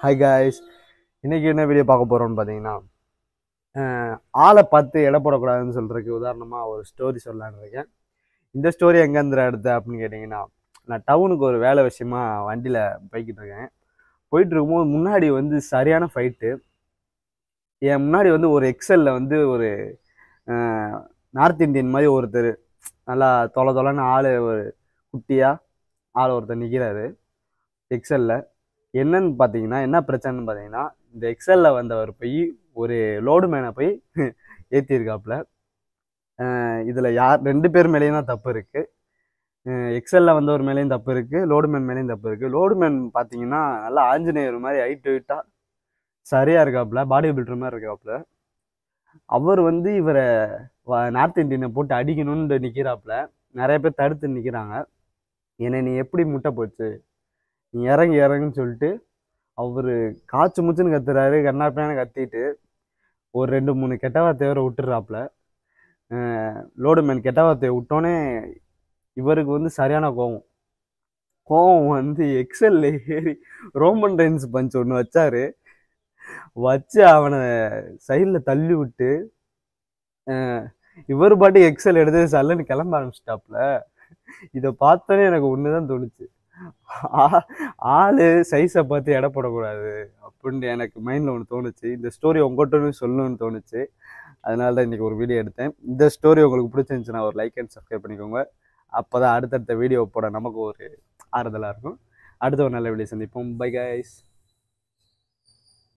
hi guys இன்னைக்கு என்ன video பார்க்க போகிறோம்னு பார்த்தீங்கன்னா அஹ், ஆளை பார்த்து எடை போடக்கூடாதுன்னு சொல்கிறதுக்கு உதாரணமாக ஒரு ஸ்டோரி சொல்லலான்னு இருக்கேன் இந்த ஸ்டோரி எங்கேருந்து எடுத்த அப்படின்னு கேட்டிங்கன்னா நான் டவுனுக்கு ஒரு வேலை விஷயமா வண்டியில் போய்கிட்டு இருக்கேன் போயிட்டு இருக்கும்போது முன்னாடி வந்து சரியான ஃபைட்டு என் முன்னாடி வந்து ஒரு எக்ஸலில் வந்து ஒரு அஹ், நார்த் இந்தியன் மாதிரி ஒருத்தர் நல்லா தொலை தொலைன்னு ஆள் ஒரு குட்டியாக ஆள் ஒருத்தர் நிற்கிறாரு எக்ஸலில் என்னன்னு பார்த்தீங்கன்னா என்ன பிரச்சனைன்னு பார்த்தீங்கன்னா இந்த எக்ஸலில் வந்தவர் போய் ஒரு லோடு மேனை போய் ஏற்றிருக்காப்புல இதில் யார் ரெண்டு பேர் மேலேயும் தான் தப்பு இருக்குது எக்ஸலில் வந்தவர் மேலேயும் தப்பு இருக்குது லோடு மேன் மேலேயும் தப்பு இருக்குது லோடு மேன் பார்த்தீங்கன்னா நல்லா ஆஞ்சநேயர் மாதிரி ஹைட் வெயிட்டாக சரியாக இருக்காப்புல பாடி பில்டர் மாதிரி இருக்காப்புல அவர் வந்து இவரை வ- நார்த் இந்தியனை போட்டு அடிக்கணும்னு நிற்கிறாப்புல நிறைய பேர் தடுத்து நிற்கிறாங்க என்னை நீ எப்படி முட்டை போச்சு நீ இறங்கி இறங்குன்னு சொல்லிட்டு அவர் காய்ச்சி முச்சுன்னு கத்துறாரு கண்ணாப்பியான கத்திட்டு ஒரு ரெண்டு மூணு கெட்ட வார்த்தை வேற விட்டுறாப்புல லோடு மேன் கெட்ட வார்த்தையை விட்டோன்னே இவருக்கு வந்து சரியான கோவம் கோவம் வந்து எக்ஸல்ல ஏறி ரோமன் ரைன்ஸ் பஞ்ச் ஒன்று வச்சாரு வச்சு அவனை சைடில் தள்ளி விட்டு அஹ், இவர் பாட்டு எக்ஸல் எடுத்து சல்லுன்னு கிளம்ப ஆரம்பிச்சிட்டாப்புல இதை பார்த்தோன்னே எனக்கு ஒன்று தான் தோணுச்சு ஆ- ஆளு சைஸை பார்த்து எடை போடக்கூடாது அப்படின்னு எனக்கு மைண்டில் ஒன்று தோணுச்சு இந்த ஸ்டோரி உங்கள்கிட்ட சொல்லணும்னு தோணுச்சு அதனால தான் இன்றைக்கி ஒரு வீடியோ எடுத்தேன் இந்த ஸ்டோரி உங்களுக்கு பிடிச்சிருந்துச்சுன்னா ஒரு லைக் அண்ட் சப்ஸ்கிரைப் பண்ணிக்கோங்க அப்போ தான் அடுத்தடுத்த வீடியோ போட நமக்கு ஒரு ஆறுதலாக இருக்கும் அடுத்த ஒரு நல்ல வீடியோ சந்திப்போம் பை கைஸ்